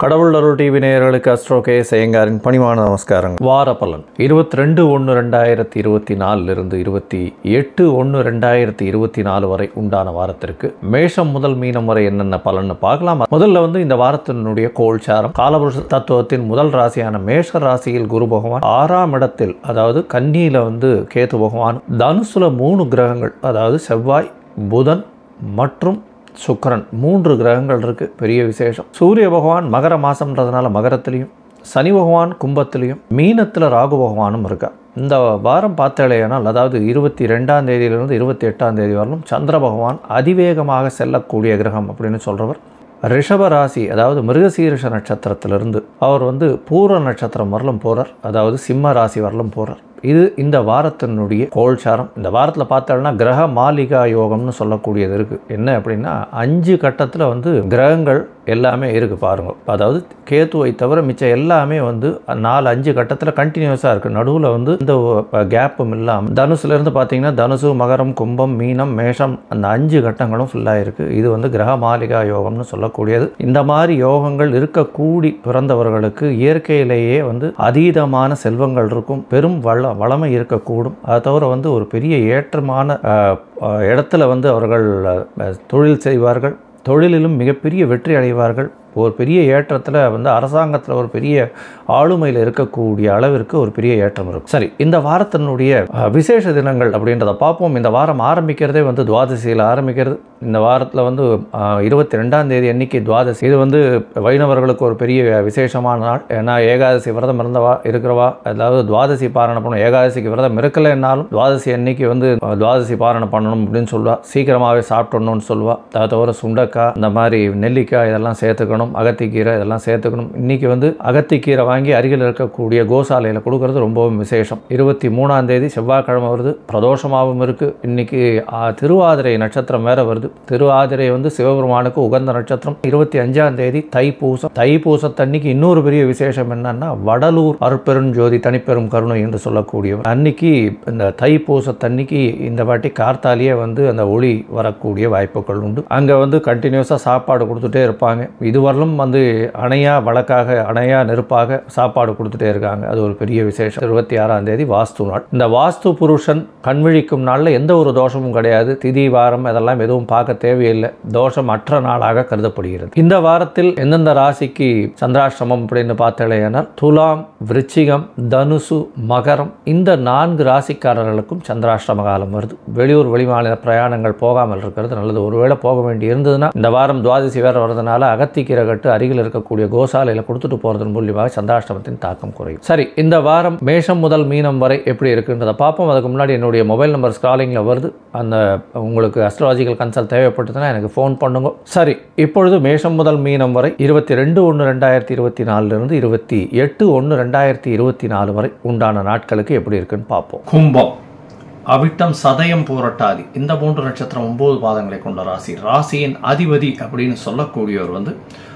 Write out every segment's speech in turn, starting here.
கடவுள் அருள் டிவி நேயர்களுக்கு அஸ்ட்ரோ கே செய்யங்காரின் பணிவான நமஸ்காரங்கள் வார பலன் இருபத்தி ரெண்டு ஒன்று ரெண்டாயிரத்தி இருபத்தி நாலிலிருந்து இருபத்தி எட்டு ஒன்று ரெண்டாயிரத்தி இருபத்தி நாலு வரை உண்டான வாரத்திற்கு மேஷம் முதல் மீனம் வரை என்னென்ன பலன்னு பார்க்கலாம் முதல்ல வந்து இந்த வாரத்தினுடைய கோல்சாரம் காலபுருஷ தத்துவத்தின் முதல் ராசியான மேஷ ராசியில் குரு பகவான் ஆறாம் இடத்தில் அதாவது கன்னியில வந்து கேது பகவான் தனுசுல மூணு கிரகங்கள் அதாவது செவ்வாய் புதன் மற்றும் சுக்கிரன் மூன்று கிரகங்கள் இருக்கு பெரிய விசேஷம் சூரிய பகவான் மகர மாசம்ன்றதுனால மகரத்திலையும் சனி பகவான் கும்பத்திலையும் மீனத்தில் ராகு பகவானும் இருக்கா இந்த வாரம் பார்த்தாலேயானால் அதாவது இருபத்தி ரெண்டாம் தேதியிலிருந்து இருபத்தி எட்டாம் தேதி வரலும் சந்திர பகவான் அதிவேகமாக செல்லக்கூடிய கிரகம் அப்படின்னு சொல்கிறவர் ரிஷப ராசி அதாவது மிருகசீரிஷ நட்சத்திரத்திலிருந்து அவர் வந்து பூர்வ நட்சத்திரம் வரலும் போகிறார் அதாவது சிம்ம ராசி வரலும் போகிறார் இது இந்த வாரத்தினுடைய கோல்சாரம் இந்த வாரத்தில் பார்த்தோம்னா கிரக மாலிகா யோகம்னு சொல்லக்கூடியது இருக்குது என்ன அப்படின்னா அஞ்சு கட்டத்தில் வந்து கிரகங்கள் எல்லாமே இருக்குது பாருங்க அதாவது கேத்துவை தவிர மிச்சம் எல்லாமே வந்து நாலு அஞ்சு கட்டத்தில் கண்டினியூஸாக இருக்குது நடுவில் வந்து இந்த கேப்பும் இல்லாமல் தனுசுலேருந்து பார்த்தீங்கன்னா தனுசு மகரம் கும்பம் மீனம் மேஷம் அந்த அஞ்சு கட்டங்களும் ஃபுல்லாக இருக்குது இது வந்து கிரக மாலிகா யோகம்னு சொல்லக்கூடியது இந்த மாதிரி யோகங்கள் இருக்கக்கூடி பிறந்தவர்களுக்கு இயற்கையிலேயே வந்து அதீதமான செல்வங்கள் இருக்கும் பெரும் வள வளமை இருக்கக்கூடும் அதை தவிர வந்து ஒரு பெரிய ஏற்றமான அஹ், அஹ், இடத்துல வந்து அவர்கள் அஹ், தொழில் செய்வார்கள் தொழிலிலும் மிகப்பெரிய வெற்றி அடைவார்கள் ஒரு பெரிய ஏற்றத்தில் வந்து அரசாங்கத்தில் ஒரு பெரிய ஆளுமையில் இருக்கக்கூடிய அளவிற்கு ஒரு பெரிய ஏற்றம் இருக்கும் சரி இந்த வாரத்தினுடைய அஹ், விசேஷ தினங்கள் அப்படின்றத பார்ப்போம் இந்த வாரம் ஆரம்பிக்கிறதே வந்து துவாதசியில் ஆரம்பிக்கிறது இந்த வாரத்தில் வந்து இருபத்தி ரெண்டாம் தேதி அன்னைக்கு துவாதசி இது வந்து வைணவர்களுக்கு ஒரு பெரிய விசேஷமான நாள் ஏன்னா ஏகாதசி விரதம் இருந்தவா இருக்கிறவா அதாவது துவாதசி பாரணம் பண்ணணும் ஏகாதசிக்கு விரதம் இருக்கலைன்னாலும் துவாதசி அன்னைக்கு வந்து அஹ், துவாதசி பாரணம் பண்ணணும் அப்படின்னு சொல்லுவா சீக்கிரமாகவே சாப்பிட்டணும்னு சொல்லுவா அதை தவிர சுண்டக்காய் இந்த மாதிரி நெல்லிக்காய் இதெல்லாம் சேர்த்துக்கணும் அகத்திக்கீரை இதெல்லாம் சேர்த்துக்கணும் இன்னைக்கு வந்து அகத்திக்கீரை வாங்கி அருகில் இருக்கக்கூடிய கோசாலையில் கொடுக்கறது ரொம்பவும் விசேஷம் இருபத்தி மூணாம் தேதி செவ்வாய்க்கிழமை வருது பிரதோஷமாகவும் இருக்குது இன்னைக்கு ஆ, திருவாதிரை நட்சத்திரம் வேற வருது திருவாதிரை வந்து சிவபெருமானுக்கு உகந்த நட்சத்திரம் இருபத்தி அஞ்சாம் தேதி தைப்பூசம் தைப்பூசத்தன்னைக்கு இன்னொரு பெரிய விசேஷம் என்னன்னா வடலூர் அருட்பெருஞ்சோதி தனிப்பெரும் கருணை என்று சொல்லக்கூடிய அன்னைக்கு இந்த தைப்பூசத்தன்னைக்கு இந்த வாட்டி கார்த்தாலேயே வந்து அந்த ஒளி வரக்கூடிய வாய்ப்புகள் உண்டு அங்கே வந்து கண்டினியூஸாக சாப்பாடு கொடுத்துட்டே இருப்பாங்க இதுவரையிலும் வந்து அணையா வழக்காக அணையா நெருப்பாக சாப்பாடு கொடுத்துட்டே இருக்காங்க அது ஒரு பெரிய விசேஷம் இருபத்தி ஆறாம் தேதி வாஸ்து நாள் இந்த வாஸ்து புருஷன் கண்விழிக்கும் நாளில் எந்த ஒரு தோஷமும் கிடையாது திதி வாரம் அதெல்லாம் எதுவும் பார்க்க தேவையில்லை தோஷம் அற்ற நாளாக கருதப்படுகிறது இந்த வாரத்தில் எந்தெந்த ராசிக்கு சந்திராஷ்டிரமம் அப்படின்னு பார்த்தலையானால் துலாம் விருச்சிகம் தனுசு மகரம் இந்த நான்கு ராசிக்காரர்களுக்கும் சந்திராஷ்டிரம காலம் வருது வெளியூர் வெளிமாநில பிரயாணங்கள் போகாமல் இருக்கிறது நல்லது ஒருவேளை போக வேண்டி இருந்ததுன்னா இந்த வாரம் துவாதசி வேற வரதுனால அகத்திக்கீரை கட்டு அருகில் இருக்கக்கூடிய கோசாலையில் கொடுத்துட்டு போகிறதன் மூலியமாக சந்திராஷ்டிரமத்தின் தாக்கம் குறையும் சரி இந்த வாரம் மேஷம் முதல் மீனம் வரை எப்படி இருக்குன்றதை பார்ப்போம் அதுக்கு முன்னாடி என்னுடைய மொபைல் நம்பர் ஸ்க்ராலிங்கில் வருது அந்த உங்களுக்கு அஸ்ட்ராலஜிக்கல் கன்சல்ட் தேவைப்பட்டதுன்னா எனக்கு ஃபோன் பண்ணுங்க சரி இப்பொழுது மேஷம் முதல் மீனம் வரை இருபத்தி ரெண்டு ஒன்று ரெண்டாயிரத்தி இருபத்தி நாலுலேருந்து இருபத்தி எட்டு ஒன்று ரெண்டாயிரத்தி இருபத்தி நாலு வரை உண்டான நாட்களுக்கு எப்படி இருக்குன்னு பார்ப்போம் கும்பம் அவிட்டம் சதயம் போரட்டாதி இந்த மூன்று நட்சத்திரம் ஒன்பது பாதங்களை கொண்ட ராசி ராசியின் அதிபதி அப்படின்னு சொல்லக்கூடியவர் வந்து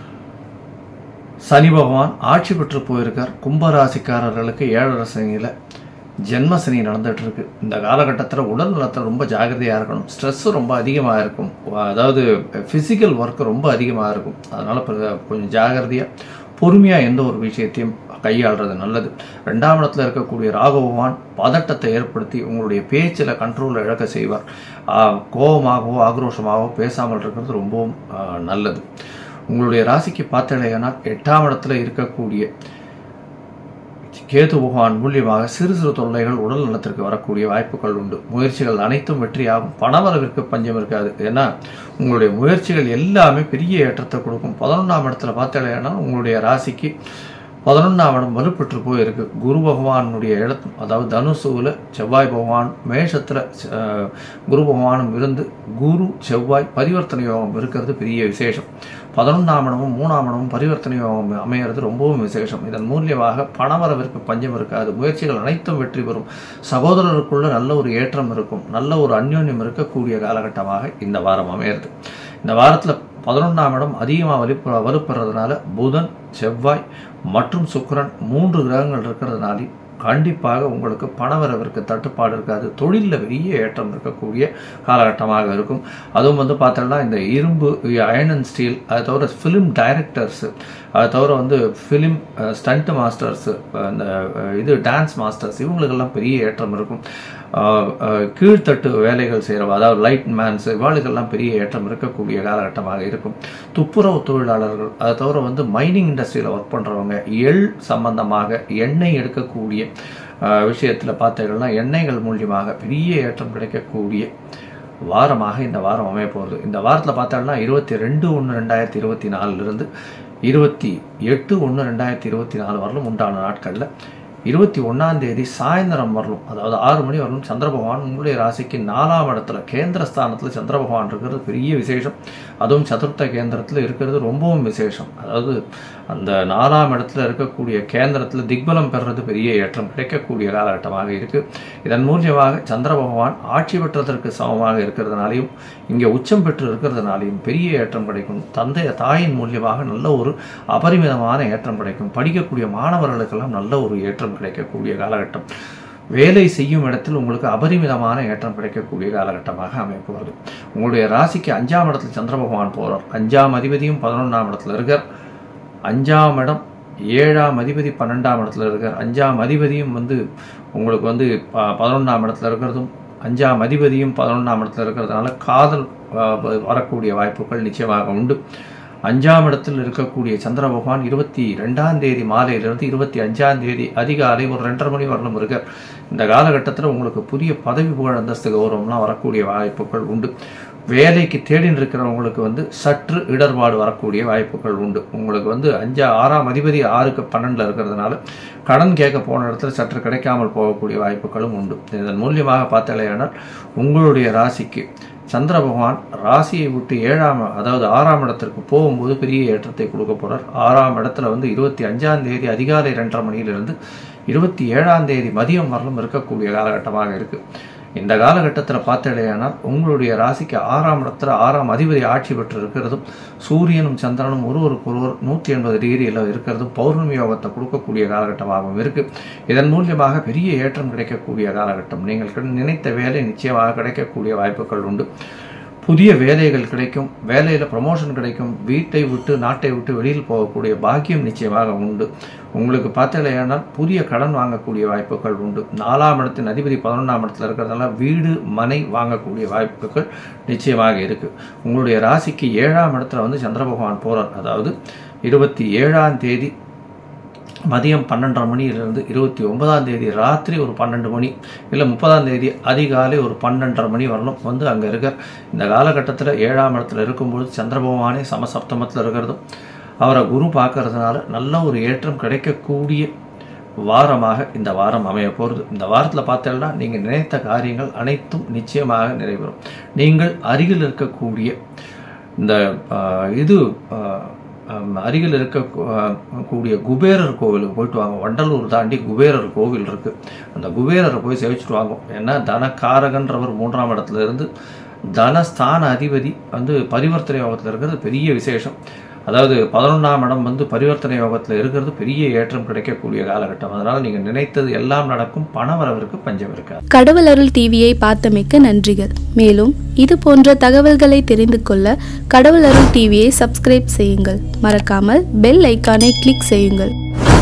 சனி பகவான் ஆட்சி பெற்று போயிருக்கார் கும்பராசிக்காரர்களுக்கு ஏழரை சனியில் ஜென்ம சனி நடந்துட்டு இருக்கு இந்த காலகட்டத்தில் உடல் நலத்தில் ரொம்ப ஜாகிரதையாக இருக்கணும் ஸ்ட்ரெஸ்ஸு ரொம்ப அதிகமாக இருக்கும் அதாவது ஃபிசிக்கல் ஒர்க் ரொம்ப அதிகமாக இருக்கும் அதனால் கொஞ்சம் ஜாகிரதையாக பொறுமையாக எந்த ஒரு விஷயத்தையும் கையாளுறது நல்லது ரெண்டாம் இடத்துல இருக்கக்கூடிய ராகபகவான் பதட்டத்தை ஏற்படுத்தி உங்களுடைய பேச்சில் கண்ட்ரோலில் இழக்க செய்வார் ஆஹ் கோபமாகவோ ஆக்ரோஷமாகவோ பேசாமல் இருக்கிறது ரொம்பவும் ஆஹ் நல்லது உங்களுடைய ராசிக்கு பார்த்தலையானால் எட்டாம் இடத்துல இருக்கக்கூடிய கேது பகவான் மூலியமாக சிறு சிறு தொல்லைகள் உடல் நலத்திற்கு வரக்கூடிய வாய்ப்புகள் உண்டு முயற்சிகள் அனைத்தும் வெற்றியாகும் பணவரவிற்கு பஞ்சம் இருக்காது ஏன்னா உங்களுடைய முயற்சிகள் எல்லாமே பெரிய ஏற்றத்தை கொடுக்கும் பதினொன்றாம் இடத்துல பார்த்தலையானா உங்களுடைய ராசிக்கு பதினொன்றாம் இடம் வலுப்பெற்று போயிருக்கு குரு பகவானுடைய இடத்து அதாவது தனுசுவில் செவ்வாய் பகவான் மேஷத்தில் குரு பகவானும் இருந்து குரு செவ்வாய் பரிவர்த்தனை யோகம் இருக்கிறது பெரிய விசேஷம் பதினொன்றாம் இடமும் மூணாம் இடமும் பரிவர்த்தனை யோகம் அமைகிறது ரொம்பவும் விசேஷம் இதன் மூலியமாக பணவரவிற்கு பஞ்சம் இருக்காது முயற்சிகள் அனைத்தும் வெற்றி பெறும் சகோதரருக்குள்ள நல்ல ஒரு ஏற்றம் இருக்கும் நல்ல ஒரு அந்யோன்யம் இருக்கக்கூடிய காலகட்டமாக இந்த வாரம் அமையிறது இந்த வாரத்தில் பதினொன்றாம் இடம் அதிகமாக வலு வலுப்படுறதுனால புதன் செவ்வாய் மற்றும் சுக்கிரன் மூன்று கிரகங்கள் இருக்கிறதுனால கண்டிப்பாக உங்களுக்கு பணவரவிற்கு தட்டுப்பாடு இருக்காது தொழிலில் பெரிய ஏற்றம் இருக்கக்கூடிய காலகட்டமாக இருக்கும் அதுவும் வந்து பார்த்தோம்னா இந்த இரும்பு அயன் அண்ட் ஸ்டீல் அதை தவிர ஃபிலிம் டைரக்டர்ஸு அதை தவிர வந்து ஃபிலிம் ஸ்டண்ட் மாஸ்டர்ஸு அந்த அஹ், இது டான்ஸ் மாஸ்டர்ஸ் இவங்களுக்கெல்லாம் பெரிய ஏற்றம் இருக்கும் அஹ், அஹ், கீழ்த்தட்டு வேலைகள் செய்கிறவ அதாவது லைட் மேன்ஸ் இவாளுக்கெல்லாம் பெரிய ஏற்றம் இருக்கக்கூடிய காலகட்டமாக இருக்கும் துப்புரவு தொழிலாளர்கள் அதை தவிர வந்து மைனிங் இண்டஸ்ட்ரியில் ஒர்க் பண்ணுறவங்க எள் சம்பந்தமாக எண்ணெய் எடுக்கக்கூடிய விஷயத்தில் பார்த்தீங்கன்னா எண்ணெய்கள் மூலியமாக பெரிய ஏற்றம் கிடைக்கக்கூடிய வாரமாக இந்த வாரம் அமைய போகுது இந்த வாரத்தில் பார்த்தோம்னா இருபத்தி ரெண்டு ஒன்று ரெண்டாயிரத்தி இருபத்தி நாலுலேருந்து இருபத்தி எட்டு ஒன்று ரெண்டாயிரத்தி இருபத்தி நாலு வரலும் உண்டான நாட்களில் இருபத்தி ஒன்றாம் தேதி சாயந்தரம் வரலும் அதாவது ஆறு மணி வரலும் சந்திர பகவான் உங்களுடைய ராசிக்கு நாலாம் இடத்துல கேந்திர ஸ்தானத்தில் சந்திர பகவான் இருக்கிறது பெரிய விசேஷம் அதுவும் சதுர்த்த கேந்திரத்தில் இருக்கிறது ரொம்பவும் விசேஷம் அதாவது அந்த நாலாம் இடத்துல இருக்கக்கூடிய கேந்திரத்தில் திக்பலம் பெறுறது பெரிய ஏற்றம் கிடைக்கக்கூடிய காலகட்டமாக இருக்கு இதன் மூலியமாக சந்திர பகவான் ஆட்சி பெற்றதற்கு சமமாக இருக்கிறதுனாலையும் இங்கே உச்சம் பெற்று இருக்கிறதுனாலையும் பெரிய ஏற்றம் கிடைக்கும் தந்தை தாயின் மூலியமாக நல்ல ஒரு அபரிமிதமான ஏற்றம் கிடைக்கும் படிக்கக்கூடிய மாணவர்களுக்கெல்லாம் நல்ல ஒரு ஏற்றம் கிடைக்கக்கூடிய காலகட்டம் வேலை செய்யும் இடத்தில் உங்களுக்கு அபரிமிதமான ஏற்றம் கிடைக்கக்கூடிய காலகட்டமாக அமைப்போகிறது உங்களுடைய ராசிக்கு அஞ்சாம் இடத்துல சந்திர பகவான் போகிறார் அஞ்சாம் அதிபதியும் பதினொன்றாம் இடத்துல இருக்கார் அஞ்சாம் இடம் ஏழாம் அதிபதி பன்னெண்டாம் இடத்துல இருக்கார் அஞ்சாம் அதிபதியும் வந்து உங்களுக்கு வந்து ப- பதினொன்றாம் இடத்துல இருக்கிறதும் அஞ்சாம் அதிபதியும் பதினொன்றாம் இடத்துல இருக்கிறதுனால காதல் அஹ், வரக்கூடிய வாய்ப்புகள் நிச்சயமாக உண்டு அஞ்சாம் இடத்தில் இருக்கக்கூடிய சந்திர பகவான் இருபத்தி ரெண்டாம் தேதி மாலையிலிருந்து இருபத்தி அஞ்சாம் தேதி அதிகாலை ஒரு ரெண்டரை மணி வரலும் இருக்கார் இந்த காலகட்டத்தில் உங்களுக்கு புதிய பதவி புகழ் அந்தஸ்து கௌரவம்லாம் வரக்கூடிய வாய்ப்புகள் உண்டு வேலைக்கு தேடின்னு இருக்கிறவங்களுக்கு வந்து சற்று இடர்பாடு வரக்கூடிய வாய்ப்புகள் உண்டு உங்களுக்கு வந்து அஞ்சா ஆறாம் அதிபதி ஆறுக்கு பன்னெண்டில் இருக்கிறதுனால கடன் கேட்க போன இடத்துல சற்று கிடைக்காமல் போகக்கூடிய வாய்ப்புகளும் உண்டு இதன் மூலியமாக பார்த்தாலேயானால் உங்களுடைய ராசிக்கு சந்திர பகவான் ராசியை விட்டு ஏழாம் அதாவது ஆறாம் இடத்திற்கு போகும்போது பெரிய ஏற்றத்தை கொடுக்க போறார் ஆறாம் இடத்துல வந்து இருபத்தி அஞ்சாம் தேதி அதிகாலை ரெண்டரை மணியிலிருந்து இருபத்தி ஏழாம் தேதி மதியம் வரலும் இருக்கக்கூடிய காலகட்டமாக இருக்கு இந்த காலகட்டத்தில் பார்த்தடையானால் உங்களுடைய ராசிக்கு ஆறாம் இடத்துல ஆறாம் அதிபதி ஆட்சி பெற்று இருக்கிறதும் சூரியனும் சந்திரனும் ஒருவருக்கு ஒருவர் நூற்றி எண்பது டிகிரியில் இருக்கிறதும் பௌர்ணமி யோகத்தை கொடுக்கக்கூடிய காலகட்டமாகவும் இருக்கு இதன் மூலியமாக பெரிய ஏற்றம் கிடைக்கக்கூடிய காலகட்டம் நீங்கள் கிட- நினைத்த வேலை நிச்சயமாக கிடைக்கக்கூடிய வாய்ப்புகள் உண்டு புதிய வேலைகள் கிடைக்கும் வேலையில் ப்ரமோஷன் கிடைக்கும் வீட்டை விட்டு நாட்டை விட்டு வெளியில் போகக்கூடிய பாக்கியம் நிச்சயமாக உண்டு உங்களுக்கு பார்த்தீங்கன்னா புதிய கடன் வாங்கக்கூடிய வாய்ப்புகள் உண்டு நாலாம் இடத்தின் அதிபதி பதினொன்றாம் இடத்துல இருக்கிறதால வீடு மனை வாங்கக்கூடிய வாய்ப்புகள் நிச்சயமாக இருக்கு உங்களுடைய ராசிக்கு ஏழாம் இடத்துல வந்து சந்திர பகவான் போறார் அதாவது இருபத்தி ஏழாம் தேதி மதியம் பன்னெண்டரை மணியிலிருந்து இருபத்தி ஒன்பதாம் தேதி ராத்திரி ஒரு பன்னெண்டு மணி இல்லை முப்பதாம் தேதி அதிகாலை ஒரு பன்னெண்டரை மணி வரலும் வந்து அங்கே இருக்கார் இந்த காலகட்டத்தில் ஏழாம் இடத்துல இருக்கும்பொழுது சந்திர பகவானே சமசப்தமத்தில் இருக்கிறதும் அவரை குரு பார்க்கறதுனால நல்ல ஒரு ஏற்றம் கிடைக்கக்கூடிய வாரமாக இந்த வாரம் அமைய போகிறது இந்த வாரத்தில் பார்த்தீங்கன்னா நீங்கள் நினைத்த காரியங்கள் அனைத்தும் நிச்சயமாக நிறைவேறும் நீங்கள் அருகில் இருக்கக்கூடிய இந்த ஆஹ், இது ஆஹ், ஆம், அருகில் இருக்க ஆஹ், கூடிய குபேரர் கோவிலுக்கு போயிட்டு வாங்க வண்டலூர் தாண்டி குபேரர் கோவில் இருக்கு அந்த குபேரரை போய் சேவிச்சுட்டு வாங்க ஏன்னா தனக்காரகன்றவர் மூன்றாம் இடத்துல இருந்து தனஸ்தான அதிபதி வந்து பரிவர்த்தனை யோகத்தில் இருக்கிறது பெரிய விசேஷம் அதாவது பதினொன்றாம் இடம் வந்து பரிவர்த்தனை யோகத்தில் இருக்கிறது பெரிய ஏற்றம் கிடைக்கக்கூடிய காலகட்டம் அதனால நீங்க நினைத்தது எல்லாம் நடக்கும் பணவரவிற்கு பஞ்சம் இருக்காது கடவுள் அருள் டிவியை பார்த்தமைக்க நன்றிகள் மேலும் இது போன்ற தகவல்களை தெரிந்து கொள்ள கடவுள் அருள் டிவியை சப்ஸ்கிரைப் செய்யுங்கள் மறக்காமல் பெல் ஐக்கானை கிளிக் செய்யுங்கள்